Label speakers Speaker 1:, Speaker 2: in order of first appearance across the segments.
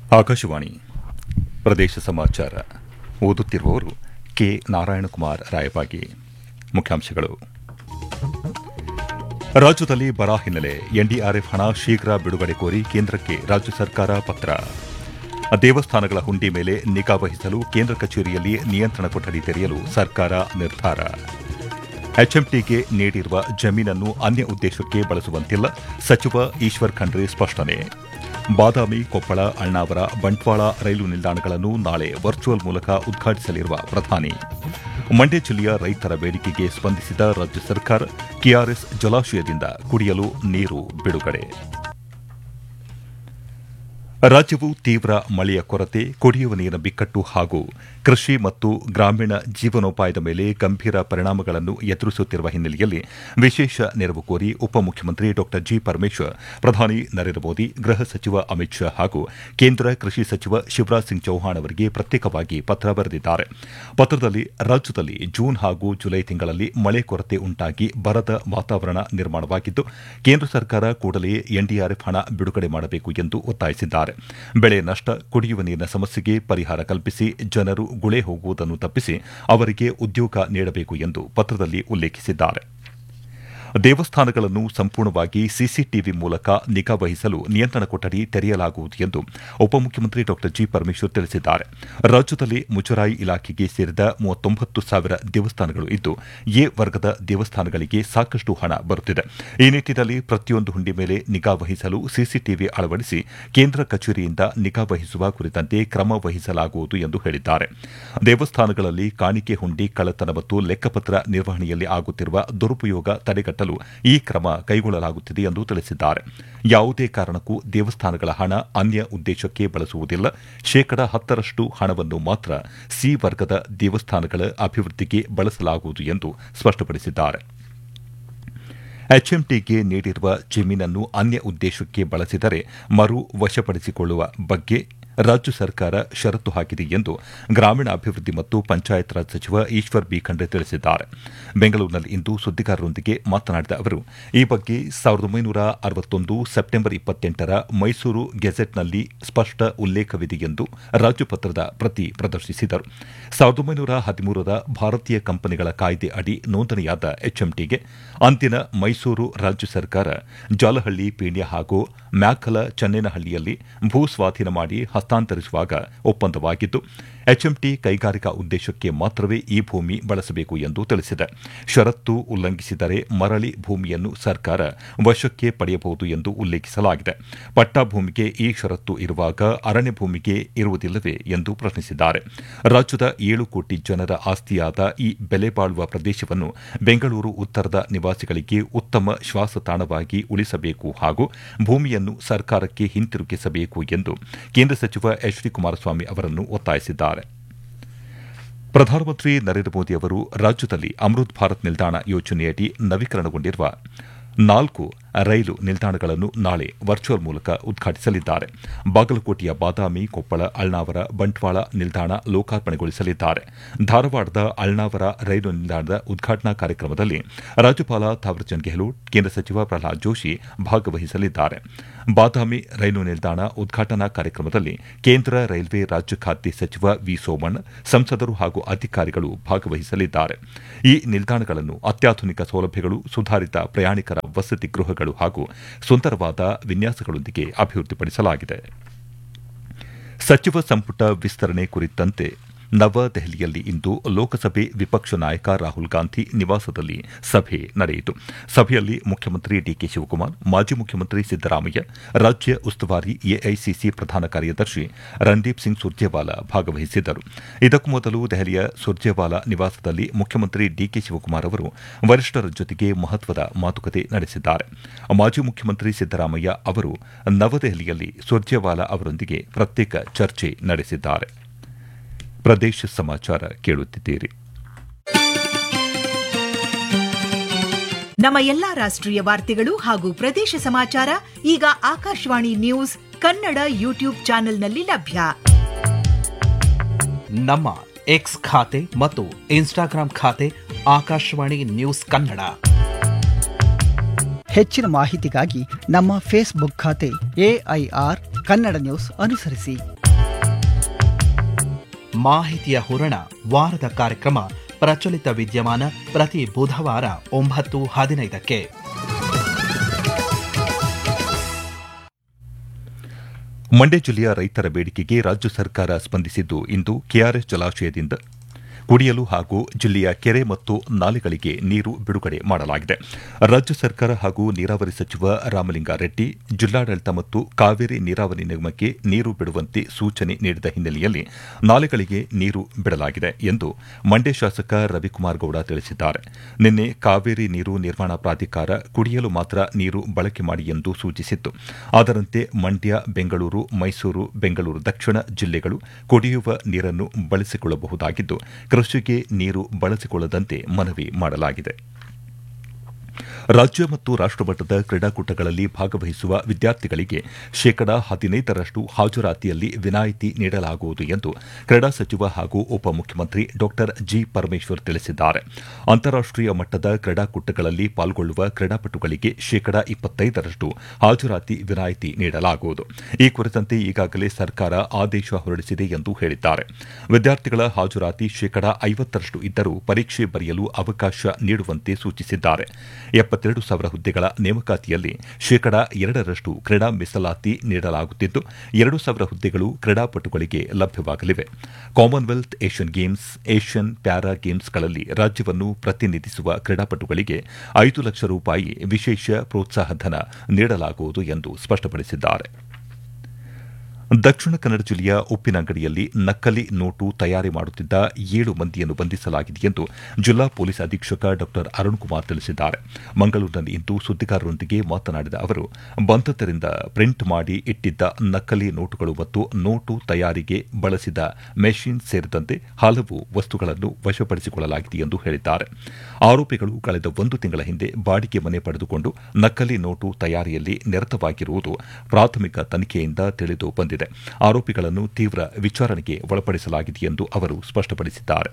Speaker 1: ಆಕಾಶವಾಣಿ ಪ್ರದೇಶ ಸಮಾಚಾರ ಓದುತ್ತಿರುವವರು ಕೆ ನಾರಾಯಣಕುಮಾರ್ ರಾಯಬಾಗಿ ಮುಖ್ಯಾಂಶಗಳು ರಾಜ್ಯದಲ್ಲಿ ಬರ ಹಿನ್ನೆಲೆ ಎನ್ಡಿಆರ್ಎಫ್ ಹಣ ಶೀಘ್ರ ಬಿಡುಗಡೆ ಕೋರಿ ಕೇಂದ್ರಕ್ಕೆ ರಾಜ್ಯ ಸರ್ಕಾರ ಪತ್ರ ದೇವಸ್ಥಾನಗಳ ಹುಂಡಿ ಮೇಲೆ ನಿಗಾ ವಹಿಸಲು ಕೇಂದ್ರ ಕಚೇರಿಯಲ್ಲಿ ನಿಯಂತ್ರಣ ಕೊಠಡಿ ತೆರೆಯಲು ಸರ್ಕಾರ ನಿರ್ಧಾರ ಎಚ್ಎಂಟಿಗೆ ನೀಡಿರುವ ಜಮೀನನ್ನು ಅನ್ಯ ಉದ್ದೇಶಕ್ಕೆ ಬಳಸುವಂತಿಲ್ಲ ಸಚಿವ ಈಶ್ವರ್ ಖಂಡ್ರೆ ಸ್ಪಷ್ಟನೆ ಬಾದಾಮಿ ಕೊಪ್ಪಳ ಅಣ್ಣಾವರ ಬಂಟ್ವಾಳ ರೈಲು ನಿಲ್ದಾಣಗಳನ್ನು ನಾಳೆ ವರ್ಚುವಲ್ ಮೂಲಕ ಉದ್ಘಾಟಿಸಲಿರುವ ಪ್ರಧಾನಿ ಮಂಡ್ಯ ಜಿಲ್ಲೆಯ ರೈತರ ಬೇಡಿಕೆಗೆ ಸ್ಪಂದಿಸಿದ ರಾಜ್ಯ ಸರ್ಕಾರ ಕೆಆರ್ಎಸ್ ಜಲಾಶಯದಿಂದ ಕುಡಿಯಲು ನೀರು ಬಿಡುಗಡೆ ರಾಜ್ಯವು ತೀವ್ರ ಮಳೆಯ ಕೊರತೆ ಕುಡಿಯುವ ನೀರಿನ ಬಿಕ್ಕಟ್ಟು ಹಾಗೂ ಕೃಷಿ ಮತ್ತು ಗ್ರಾಮೀಣ ಜೀವನೋಪಾಯದ ಮೇಲೆ ಗಂಭೀರ ಪರಿಣಾಮಗಳನ್ನು ಎದುರಿಸುತ್ತಿರುವ ಹಿನ್ನೆಲೆಯಲ್ಲಿ ವಿಶೇಷ ನೆರವು ಕೋರಿ ಉಪಮುಖ್ಯಮಂತ್ರಿ ಡಾ ಜಿ ಪರಮೇಶ್ವರ್ ಪ್ರಧಾನಿ ನರೇಂದ್ರ ಮೋದಿ ಗೃಹ ಸಚಿವ ಅಮಿತ್ ಶಾ ಹಾಗೂ ಕೇಂದ್ರ ಕೃಷಿ ಸಚಿವ ಶಿವರಾಜ್ ಸಿಂಗ್ ಚೌಹಾಣ್ ಅವರಿಗೆ ಪ್ರತ್ಯೇಕವಾಗಿ ಪತ್ರ ಬರೆದಿದ್ದಾರೆ ಪತ್ರದಲ್ಲಿ ರಾಜ್ಯದಲ್ಲಿ ಜೂನ್ ಹಾಗೂ ಜುಲೈ ತಿಂಗಳಲ್ಲಿ ಮಳೆ ಕೊರತೆ ಉಂಟಾಗಿ ಬರದ ವಾತಾವರಣ ನಿರ್ಮಾಣವಾಗಿದ್ದು ಕೇಂದ್ರ ಸರ್ಕಾರ ಕೂಡಲೇ ಎನ್ಡಿಆರ್ಎಫ್ ಹಣ ಬಿಡುಗಡೆ ಮಾಡಬೇಕು ಎಂದು ಒತ್ತಾಯಿಸಿದ್ದಾರೆ ಬೆಳೆ ನಷ್ಟ ಕುಡಿಯುವ ನೀರಿನ ಸಮಸ್ಯೆಗೆ ಪರಿಹಾರ ಕಲ್ಪಿಸಿ ಜನರು ಗುಳೆ ಹೋಗುವುದನ್ನು ತಪ್ಪಿಸಿ ಅವರಿಗೆ ಉದ್ಯೋಗ ನೀಡಬೇಕು ಎಂದು ಪತ್ರದಲ್ಲಿ ಉಲ್ಲೇಖಿಸಿದ್ದಾರೆ ದೇವಸ್ಥಾನಗಳನ್ನು ಸಂಪೂರ್ಣವಾಗಿ ಸಿಸಿಟಿವಿ ಮೂಲಕ ನಿಗಾ ವಹಿಸಲು ನಿಯಂತ್ರಣ ಕೊಠಡಿ ತೆರೆಯಲಾಗುವುದು ಎಂದು ಉಪಮುಖ್ಯಮಂತ್ರಿ ಡಾ ಜಿ ಪರಮೇಶ್ವರ್ ತಿಳಿಸಿದ್ದಾರೆ ರಾಜ್ಯದಲ್ಲಿ ಮುಜರಾಯಿ ಇಲಾಖೆಗೆ ಸೇರಿದ ಮೂವತ್ತೊಂಬತ್ತು ಸಾವಿರ ದೇವಸ್ಥಾನಗಳು ಇದ್ದು ಎ ವರ್ಗದ ದೇವಸ್ಥಾನಗಳಿಗೆ ಸಾಕಷ್ಟು ಹಣ ಬರುತ್ತಿದೆ ಈ ನಿಟ್ಟಿನಲ್ಲಿ ಪ್ರತಿಯೊಂದು ಹುಂಡಿ ಮೇಲೆ ನಿಗಾ ವಹಿಸಲು ಸಿಸಿಟಿವಿ ಅಳವಡಿಸಿ ಕೇಂದ್ರ ಕಚೇರಿಯಿಂದ ನಿಗಾ ವಹಿಸುವ ಕುರಿತಂತೆ ಕ್ರಮ ವಹಿಸಲಾಗುವುದು ಎಂದು ಹೇಳಿದ್ದಾರೆ ದೇವಸ್ಥಾನಗಳಲ್ಲಿ ಕಾಣಿಕೆ ಹುಂಡಿ ಕಳ್ಳತನ ಮತ್ತು ಲೆಕ್ಕಪತ್ರ ನಿರ್ವಹಣೆಯಲ್ಲಿ ಆಗುತ್ತಿರುವ ದುರುಪಯೋಗ ತಡೆಗಟ್ಟಲು ಈ ಕ್ರಮ ಕೈಗೊಳ್ಳಲಾಗುತ್ತಿದೆ ಎಂದು ತಿಳಿಸಿದ್ದಾರೆ ಯಾವುದೇ ಕಾರಣಕ್ಕೂ ದೇವಸ್ಥಾನಗಳ ಹಣ ಅನ್ಯ ಉದ್ದೇಶಕ್ಕೆ ಬಳಸುವುದಿಲ್ಲ ಶೇಕಡ ಹತ್ತರಷ್ಟು ಹಣವನ್ನು ಮಾತ್ರ ಸಿ ವರ್ಗದ ದೇವಸ್ಥಾನಗಳ ಅಭಿವೃದ್ಧಿಗೆ ಬಳಸಲಾಗುವುದು ಎಂದು ಸ್ಪಷ್ಟಪಡಿಸಿದ್ದಾರೆ ಎಚ್ಎಂಟಿಗೆ ನೀಡಿರುವ ಜಮೀನನ್ನು ಅನ್ಯ ಉದ್ದೇಶಕ್ಕೆ ಬಳಸಿದರೆ ಮರು ವಶಪಡಿಸಿಕೊಳ್ಳುವ ಬಗ್ಗೆ ರಾಜ್ಯ ಸರ್ಕಾರ ಷರತ್ತು ಹಾಕಿದೆ ಎಂದು ಗ್ರಾಮೀಣಾಭಿವೃದ್ಧಿ ಮತ್ತು ಪಂಚಾಯತ್ ರಾಜ್ ಸಚಿವ ಈಶ್ವರ್ ಬಿ ಖಂಡ್ರೆ ತಿಳಿಸಿದ್ದಾರೆ ಬೆಂಗಳೂರಿನಲ್ಲಿಂದು ಸುದ್ದಿಗಾರರೊಂದಿಗೆ ಮಾತನಾಡಿದ ಅವರು ಈ ಬಗ್ಗೆ ಸಾವಿರದ ಒಂಬೈನೂರ ಅರವತ್ತೊಂದು ಸೆಪ್ಟೆಂಬರ್ ಇಪ್ಪತ್ತೆಂಟರ ಮೈಸೂರು ಗೆಜೆಟ್ನಲ್ಲಿ ಸ್ಪಷ್ಟ ಉಲ್ಲೇಖವಿದೆ ಎಂದು ರಾಜ್ಯಪತ್ರದ ಪ್ರತಿ ಪ್ರದರ್ಶಿಸಿದರು ಸಾವಿರದ ಒಂಬೈನೂರ ಹದಿಮೂರರ ಭಾರತೀಯ ಕಂಪನಿಗಳ ಕಾಯ್ದೆ ಅಡಿ ನೋಂದಣಿಯಾದ ಎಚ್ಎಂಟಿಗೆ ಅಂದಿನ ಮೈಸೂರು ರಾಜ್ಯ ಸರ್ಕಾರ ಜಾಲಹಳ್ಳಿ ಪೀಣ್ಯ ಹಾಗೂ ಮ್ಯಾಕಲ ಚನ್ನೇನಹಳ್ಳಿಯಲ್ಲಿ ಭೂ ಸ್ವಾಧೀನ ಮಾಡಿ ಹಸ್ತಾಂತರಿಸುವಾಗ ಒಪ್ಪಂದವಾಗಿದ್ದು ಎಚ್ಎಂಟಿ ಕೈಗಾರಿಕಾ ಉದ್ದೇಶಕ್ಕೆ ಮಾತ್ರವೇ ಈ ಭೂಮಿ ಬಳಸಬೇಕು ಎಂದು ತಿಳಿಸಿದೆ ಷರತ್ತು ಉಲ್ಲಂಘಿಸಿದರೆ ಮರಳಿ ಭೂಮಿಯನ್ನು ಸರ್ಕಾರ ವಶಕ್ಕೆ ಪಡೆಯಬಹುದು ಎಂದು ಉಲ್ಲೇಖಿಸಲಾಗಿದೆ ಪಟ್ಟಾ ಭೂಮಿಗೆ ಈ ಷರತ್ತು ಇರುವಾಗ ಅರಣ್ಯ ಭೂಮಿಗೆ ಇರುವುದಿಲ್ಲವೇ ಎಂದು ಪ್ರಶ್ನಿಸಿದ್ದಾರೆ ರಾಜ್ಯದ ಏಳು ಕೋಟಿ ಜನರ ಆಸ್ತಿಯಾದ ಈ ಬೆಲೆ ಬಾಳುವ ಪ್ರದೇಶವನ್ನು ಬೆಂಗಳೂರು ಉತ್ತರದ ನಿವಾಸಿಗಳಿಗೆ ಉತ್ತಮ ಶ್ವಾಸತಾಣವಾಗಿ ಉಳಿಸಬೇಕು ಹಾಗೂ ಭೂಮಿಯನ್ನು ಸರ್ಕಾರಕ್ಕೆ ಹಿಂತಿರುಗಿಸಬೇಕು ಎಂದು ಕೇಂದ್ರ ಸಚಿವ ಎಚ್ ಡಿ ಕುಮಾರಸ್ವಾಮಿ ಅವರನ್ನು ಒತ್ತಾಯಿಸಿದ್ದಾರೆ ಪ್ರಧಾನಮಂತ್ರಿ ನರೇಂದ್ರ ಮೋದಿ ಅವರು ರಾಜ್ಯದಲ್ಲಿ ಅಮೃತ್ ಭಾರತ್ ನಿಲ್ದಾಣ ಯೋಜನೆಯಡಿ ನವೀಕರಣಗೊಂಡಿರುವ ನಾಲ್ಕು ರೈಲು ನಿಲ್ದಾಣಗಳನ್ನು ನಾಳೆ ವರ್ಚುವಲ್ ಮೂಲಕ ಉದ್ಘಾಟಿಸಲಿದ್ದಾರೆ ಬಾಗಲಕೋಟೆಯ ಬಾದಾಮಿ ಕೊಪ್ಪಳ ಅಳ್ನಾವರ ಬಂಟ್ವಾಳ ನಿಲ್ದಾಣ ಲೋಕಾರ್ಪಣೆಗೊಳಿಸಲಿದ್ದಾರೆ ಧಾರವಾಡದ ಅಳ್ನಾವರ ರೈಲು ನಿಲ್ದಾಣದ ಉದ್ಘಾಟನಾ ಕಾರ್ಯಕ್ರಮದಲ್ಲಿ ರಾಜ್ಯಪಾಲ ಥಾವರ್ಚಂದ್ ಗೆಹ್ಲೋಟ್ ಕೇಂದ್ರ ಸಚಿವ ಪ್ರಹ್ಲಾದ್ ಜೋಶಿ ಭಾಗವಹಿಸಲಿದ್ದಾರೆ ಬಾದಾಮಿ ರೈಲು ನಿಲ್ದಾಣ ಉದ್ಘಾಟನಾ ಕಾರ್ಯಕ್ರಮದಲ್ಲಿ ಕೇಂದ್ರ ರೈಲ್ವೆ ರಾಜ್ಯ ಖಾತೆ ಸಚಿವ ವಿ ಸೋಮಣ್ಣ ಸಂಸದರು ಹಾಗೂ ಅಧಿಕಾರಿಗಳು ಭಾಗವಹಿಸಲಿದ್ದಾರೆ ಈ ನಿಲ್ದಾಣಗಳನ್ನು ಅತ್ಯಾಧುನಿಕ ಸೌಲಭ್ಯಗಳು ಸುಧಾರಿತ ಪ್ರಯಾಣಿಕರ ವಸತಿ ಗೃಹಗಳು ಹಾಗೂ ಸುಂದರವಾದ ವಿನ್ಯಾಸಗಳೊಂದಿಗೆ ಅಭಿವೃದ್ಧಿಪಡಿಸಲಾಗಿದೆ ಸಚಿವ ಸಂಪುಟ ವಿಸ್ತರಣೆ ಕುರಿತಂತೆ ನವದೆಹಲಿಯಲ್ಲಿ ಇಂದು ಲೋಕಸಭೆ ವಿಪಕ್ಷ ನಾಯಕ ರಾಹುಲ್ ಗಾಂಧಿ ನಿವಾಸದಲ್ಲಿ ಸಭೆ ನಡೆಯಿತು ಸಭೆಯಲ್ಲಿ ಮುಖ್ಯಮಂತ್ರಿ ಡಿಕೆ ಶಿವಕುಮಾರ್ ಮಾಜಿ ಮುಖ್ಯಮಂತ್ರಿ ಸಿದ್ದರಾಮಯ್ಯ ರಾಜ್ಯ ಉಸ್ತುವಾರಿ ಎಐಸಿಸಿ ಪ್ರಧಾನ ಕಾರ್ಯದರ್ಶಿ ರಣದೀಪ್ ಸಿಂಗ್ ಸುರ್ಜೇವಾಲಾ ಭಾಗವಹಿಸಿದ್ದರು ಇದಕ್ಕೂ ಮೊದಲು ದೆಹಲಿಯ ಸುರ್ಜೇವಾಲಾ ನಿವಾಸದಲ್ಲಿ ಮುಖ್ಯಮಂತ್ರಿ ಡಿಕೆ ಶಿವಕುಮಾರ್ ಅವರು ವರಿಷ್ಠರ ಜೊತೆಗೆ ಮಹತ್ವದ ಮಾತುಕತೆ ನಡೆಸಿದ್ದಾರೆ ಮಾಜಿ ಮುಖ್ಯಮಂತ್ರಿ ಸಿದ್ದರಾಮಯ್ಯ ಅವರು ನವದೆಹಲಿಯಲ್ಲಿ ಸುರ್ಜೇವಾಲಾ ಅವರೊಂದಿಗೆ ಪ್ರತ್ಯೇಕ ಚರ್ಚೆ ನಡೆಸಿದ್ದಾರೆ ಪ್ರದೇಶ ಸಮಾಚಾರ ಕೇಳುತ್ತಿದ್ದೀರಿ
Speaker 2: ನಮ್ಮ ಎಲ್ಲಾ ರಾಷ್ಟ್ರೀಯ ವಾರ್ತೆಗಳು ಹಾಗೂ ಪ್ರದೇಶ ಸಮಾಚಾರ ಈಗ ಆಕಾಶವಾಣಿ ನ್ಯೂಸ್ ಕನ್ನಡ ಯೂಟ್ಯೂಬ್ ಚಾನೆಲ್ನಲ್ಲಿ ಲಭ್ಯ
Speaker 3: ನಮ್ಮ ಎಕ್ಸ್ ಖಾತೆ ಮತ್ತು ಇನ್ಸ್ಟಾಗ್ರಾಂ ಖಾತೆ ಆಕಾಶವಾಣಿ ನ್ಯೂಸ್ ಕನ್ನಡ
Speaker 4: ಹೆಚ್ಚಿನ ಮಾಹಿತಿಗಾಗಿ ನಮ್ಮ ಫೇಸ್ಬುಕ್ ಖಾತೆ ಎಐಆರ್ ಕನ್ನಡ ನ್ಯೂಸ್ ಅನುಸರಿಸಿ
Speaker 3: ಮಾಹಿತಿಯ ಹೂರಣ ವಾರದ ಕಾರ್ಯಕ್ರಮ ಪ್ರಚಲಿತ ವಿದ್ಯಮಾನ ಪ್ರತಿ ಬುಧವಾರ ಒಂಬತ್ತು ಹದಿನೈದಕ್ಕೆ
Speaker 1: ಮಂಡ್ಯ ಜಿಲ್ಲೆಯ ರೈತರ ಬೇಡಿಕೆಗೆ ರಾಜ್ಯ ಸರ್ಕಾರ ಸ್ಪಂದಿಸಿದ್ದು ಇಂದು ಕೆಆರ್ಎಸ್ ಜಲಾಶಯದಿಂದ ಕುಡಿಯಲು ಹಾಗೂ ಜಿಲ್ಲೆಯ ಕೆರೆ ಮತ್ತು ನಾಲೆಗಳಿಗೆ ನೀರು ಬಿಡುಗಡೆ ಮಾಡಲಾಗಿದೆ ರಾಜ್ಯ ಸರ್ಕಾರ ಹಾಗೂ ನೀರಾವರಿ ಸಚಿವ ರಾಮಲಿಂಗಾರೆಡ್ಡಿ ಜಿಲ್ಲಾಡಳಿತ ಮತ್ತು ಕಾವೇರಿ ನೀರಾವರಿ ನಿಗಮಕ್ಕೆ ನೀರು ಬಿಡುವಂತೆ ಸೂಚನೆ ನೀಡಿದ ಹಿನ್ನೆಲೆಯಲ್ಲಿ ನಾಲೆಗಳಿಗೆ ನೀರು ಬಿಡಲಾಗಿದೆ ಎಂದು ಮಂಡ್ಯ ಶಾಸಕ ರವಿಕುಮಾರ್ ಗೌಡ ತಿಳಿಸಿದ್ದಾರೆ ನಿನ್ನೆ ಕಾವೇರಿ ನೀರು ನಿರ್ಮಾಣ ಪ್ರಾಧಿಕಾರ ಕುಡಿಯಲು ಮಾತ್ರ ನೀರು ಬಳಕೆ ಮಾಡಿ ಎಂದು ಸೂಚಿಸಿತ್ತು ಅದರಂತೆ ಮಂಡ್ಯ ಬೆಂಗಳೂರು ಮೈಸೂರು ಬೆಂಗಳೂರು ದಕ್ಷಿಣ ಜಿಲ್ಲೆಗಳು ಕುಡಿಯುವ ನೀರನ್ನು ಬಳಸಿಕೊಳ್ಳಬಹುದಾಗಿದ್ದು ಕೃಷಿಗೆ ನೀರು ಬಳಸಿಕೊಳ್ಳದಂತೆ ಮನವಿ ಮಾಡಲಾಗಿದೆ ರಾಜ್ಯ ಮತ್ತು ರಾಷ್ಟಮಟ್ಟದ ಕ್ರೀಡಾಕೂಟಗಳಲ್ಲಿ ಭಾಗವಹಿಸುವ ವಿದ್ಯಾರ್ಥಿಗಳಿಗೆ ಶೇಕಡಾ ಹದಿನೈದರಷ್ಟು ಹಾಜರಾತಿಯಲ್ಲಿ ವಿನಾಯಿತಿ ನೀಡಲಾಗುವುದು ಎಂದು ಕ್ರೀಡಾ ಸಚಿವ ಹಾಗೂ ಉಪಮುಖ್ಯಮಂತ್ರಿ ಡಾ ಜಿ ಪರಮೇಶ್ವರ್ ತಿಳಿಸಿದ್ದಾರೆ ಅಂತಾರಾಷ್ಟೀಯ ಮಟ್ಟದ ಕ್ರೀಡಾಕೂಟಗಳಲ್ಲಿ ಪಾಲ್ಗೊಳ್ಳುವ ಕ್ರೀಡಾಪಟುಗಳಿಗೆ ಶೇಕಡಾ ಇಪ್ಪತ್ತೈದರಷ್ಟು ಹಾಜರಾತಿ ವಿನಾಯಿತಿ ನೀಡಲಾಗುವುದು ಈ ಕುರಿತಂತೆ ಈಗಾಗಲೇ ಸರ್ಕಾರ ಆದೇಶ ಹೊರಡಿಸಿದೆ ಎಂದು ಹೇಳಿದ್ದಾರೆ ವಿದ್ಯಾರ್ಥಿಗಳ ಹಾಜರಾತಿ ಶೇಕಡಾ ಐವತ್ತರಷ್ಟು ಇದ್ದರೂ ಪರೀಕ್ಷೆ ಬರೆಯಲು ಅವಕಾಶ ನೀಡುವಂತೆ ಸೂಚಿಸಿದ್ದಾರೆ ಎಪ್ಪತ್ತೆರಡು ಸಾವಿರ ಹುದ್ದೆಗಳ ನೇಮಕಾತಿಯಲ್ಲಿ ಶೇಕಡಾ ಎರಡರಷ್ಟು ಕ್ರೀಡಾ ಮೀಸಲಾತಿ ನೀಡಲಾಗುತ್ತಿದ್ದು ಎರಡು ಸಾವಿರ ಹುದ್ದೆಗಳು ಕ್ರೀಡಾಪಟುಗಳಿಗೆ ಲಭ್ಯವಾಗಲಿವೆ Commonwealth Asian games Asian para ಗೇಮ್ಸ್ಗಳಲ್ಲಿ ರಾಜ್ಯವನ್ನು ಪ್ರತಿನಿಧಿಸುವ ಕ್ರೀಡಾಪಟುಗಳಿಗೆ ಐದು ಲಕ್ಷ ರೂಪಾಯಿ ವಿಶೇಷ ಪ್ರೋತ್ಸಾಹಧನ ನೀಡಲಾಗುವುದು ಎಂದು ಸ್ಪಷ್ಟಪಡಿಸಿದ್ದಾರೆ ದಕ್ಷಿಣ ಕನ್ನಡ ಜಿಲ್ಲೆಯ ಉಪ್ಪಿನಂಗಡಿಯಲ್ಲಿ ನಕಲಿ ನೋಟು ತಯಾರಿ ಮಾಡುತ್ತಿದ್ದ ಏಳು ಮಂದಿಯನ್ನು ಬಂಧಿಸಲಾಗಿದೆ ಎಂದು ಜಿಲ್ಲಾ ಪೊಲೀಸ್ ಅಧೀಕ್ಷಕ ಡಾ ಅರುಣ್ಕುಮಾರ್ ತಿಳಿಸಿದ್ದಾರೆ ಮಂಗಳೂರಿನಲ್ಲಿಂದು ಸುದ್ದಿಗಾರರೊಂದಿಗೆ ಮಾತನಾಡಿದ ಅವರು ಬಂಧಿತರಿಂದ ಪ್ರಿಂಟ್ ಮಾಡಿ ಇಟ್ಟಿದ್ದ ನಕಲಿ ನೋಟುಗಳು ಮತ್ತು ನೋಟು ತಯಾರಿಗೆ ಬಳಸಿದ ಮೆಷಿನ್ ಸೇರಿದಂತೆ ಹಲವು ವಸ್ತುಗಳನ್ನು ವಶಪಡಿಸಿಕೊಳ್ಳಲಾಗಿದೆ ಎಂದು ಹೇಳಿದ್ದಾರೆ ಆರೋಪಿಗಳು ಕಳೆದ ಒಂದು ತಿಂಗಳ ಹಿಂದೆ ಬಾಡಿಗೆ ಮನೆ ಪಡೆದುಕೊಂಡು ನಕಲಿ ನೋಟು ತಯಾರಿಯಲ್ಲಿ ನಿರತವಾಗಿರುವುದು ಪ್ರಾಥಮಿಕ ತನಿಖೆಯಿಂದ ತಿಳಿದು ಬಂದಿದೆ ಆರೋಪಿಗಳನ್ನು ತೀವ್ರ ವಿಚಾರಣೆಗೆ ಒಳಪಡಿಸಲಾಗಿದೆ ಎಂದು ಅವರು ಸ್ಪಷ್ಟಪಡಿಸಿದ್ದಾರೆ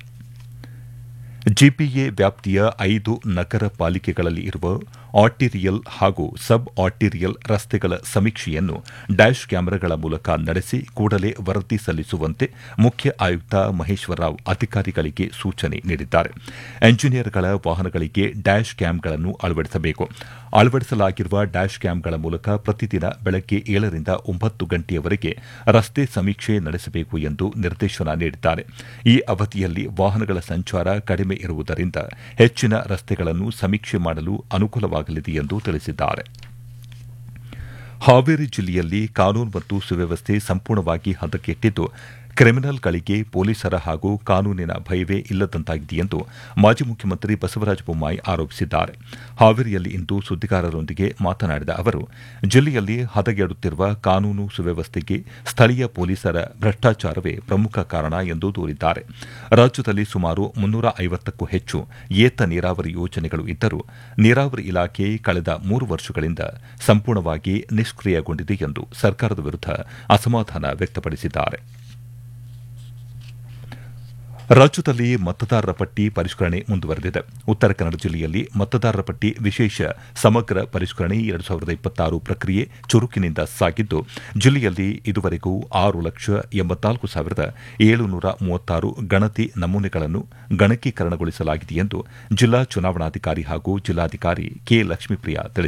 Speaker 1: ಜಿಪಿಎ ವ್ಯಾಪ್ತಿಯ ಐದು ನಗರ ಪಾಲಿಕೆಗಳಲ್ಲಿ ಇರುವ ಆರ್ಟಿರಿಯಲ್ ಹಾಗೂ ಸಬ್ ಆರ್ಟಿರಿಯಲ್ ರಸ್ತೆಗಳ ಸಮೀಕ್ಷೆಯನ್ನು ಡ್ಯಾಶ್ ಕ್ಯಾಮೆರಾಗಳ ಮೂಲಕ ನಡೆಸಿ ಕೂಡಲೇ ವರದಿ ಸಲ್ಲಿಸುವಂತೆ ಮುಖ್ಯ ಆಯುಕ್ತ ಮಹೇಶ್ವರರಾವ್ ಅಧಿಕಾರಿಗಳಿಗೆ ಸೂಚನೆ ನೀಡಿದ್ದಾರೆ ಎಂಜಿನಿಯರ್ಗಳ ವಾಹನಗಳಿಗೆ ಡ್ಯಾಶ್ ಕ್ಯಾಮ್ಗಳನ್ನು ಅಳವಡಿಸಬೇಕು ಅಳವಡಿಸಲಾಗಿರುವ ಡ್ಯಾಶ್ ಕ್ಯಾಮ್ಗಳ ಮೂಲಕ ಪ್ರತಿದಿನ ಬೆಳಗ್ಗೆ ಏಳರಿಂದ ಒಂಬತ್ತು ಗಂಟೆಯವರೆಗೆ ರಸ್ತೆ ಸಮೀಕ್ಷೆ ನಡೆಸಬೇಕು ಎಂದು ನಿರ್ದೇಶನ ನೀಡಿದ್ದಾರೆ ಈ ಅವಧಿಯಲ್ಲಿ ವಾಹನಗಳ ಸಂಚಾರ ಕಡಿಮೆ ಇರುವುದರಿಂದ ಹೆಚ್ಚಿನ ರಸ್ತೆಗಳನ್ನು ಸಮೀಕ್ಷೆ ಮಾಡಲು ಅನುಕೂಲವಾಗಲಿದೆ ಎಂದು ತಿಳಿಸಿದ್ದಾರೆ ಹಾವೇರಿ ಜಿಲ್ಲೆಯಲ್ಲಿ ಕಾನೂನು ಮತ್ತು ಸುವ್ಯವಸ್ಥೆ ಸಂಪೂರ್ಣವಾಗಿ ಹದಗೆಟ್ಟಿದ್ದು ಕ್ರಿಮಿನಲ್ಗಳಿಗೆ ಪೊಲೀಸರ ಹಾಗೂ ಕಾನೂನಿನ ಭಯವೇ ಇಲ್ಲದಂತಾಗಿದೆ ಎಂದು ಮಾಜಿ ಮುಖ್ಯಮಂತ್ರಿ ಬಸವರಾಜ ಬೊಮ್ಮಾಯಿ ಆರೋಪಿಸಿದ್ದಾರೆ ಹಾವೇರಿಯಲ್ಲಿ ಇಂದು ಸುದ್ದಿಗಾರರೊಂದಿಗೆ ಮಾತನಾಡಿದ ಅವರು ಜಿಲ್ಲೆಯಲ್ಲಿ ಹದಗೆಡುತ್ತಿರುವ ಕಾನೂನು ಸುವ್ಯವಸ್ಥೆಗೆ ಸ್ಥಳೀಯ ಪೊಲೀಸರ ಭ್ರಷ್ಟಾಚಾರವೇ ಪ್ರಮುಖ ಕಾರಣ ಎಂದು ದೂರಿದ್ದಾರೆ ರಾಜ್ಯದಲ್ಲಿ ಸುಮಾರು ಮುನ್ನೂರ ಐವತ್ತಕ್ಕೂ ಹೆಚ್ಚು ಏತ ನೀರಾವರಿ ಯೋಜನೆಗಳು ಇದ್ದರೂ ನೀರಾವರಿ ಇಲಾಖೆ ಕಳೆದ ಮೂರು ವರ್ಷಗಳಿಂದ ಸಂಪೂರ್ಣವಾಗಿ ನಿಷ್ಕ್ರಿಯಗೊಂಡಿದೆ ಎಂದು ಸರ್ಕಾರದ ವಿರುದ್ಧ ಅಸಮಾಧಾನ ವ್ಯಕ್ತಪಡಿಸಿದ್ದಾರೆ ರಾಜ್ಯದಲ್ಲಿ ಮತದಾರರ ಪಟ್ಟಿ ಪರಿಷ್ಕರಣೆ ಮುಂದುವರೆದಿದೆ ಉತ್ತರ ಕನ್ನಡ ಜಿಲ್ಲೆಯಲ್ಲಿ ಮತದಾರರ ಪಟ್ಟಿ ವಿಶೇಷ ಸಮಗ್ರ ಪರಿಷ್ಕರಣೆ ಎರಡು ಸಾವಿರದ ಇಪ್ಪತ್ತಾರು ಪ್ರಕ್ರಿಯೆ ಚುರುಕಿನಿಂದ ಸಾಗಿದ್ದು ಜಿಲ್ಲೆಯಲ್ಲಿ ಇದುವರೆಗೂ ಆರು ಲಕ್ಷ ಎಂಬತ್ನಾಲ್ಕು ಸಾವಿರದ ಏಳುನೂರ ಮೂವತ್ತಾರು ಗಣತಿ ನಮೂನೆಗಳನ್ನು ಗಣಕೀಕರಣಗೊಳಿಸಲಾಗಿದೆ ಎಂದು ಜಿಲ್ಲಾ ಚುನಾವಣಾಧಿಕಾರಿ ಹಾಗೂ ಜಿಲ್ಲಾಧಿಕಾರಿ ಕೆ ಲಕ್ಷ್ಮೀಪ್ರಿಯಾ ತಿಳಿಸಿದ್ದಾರೆ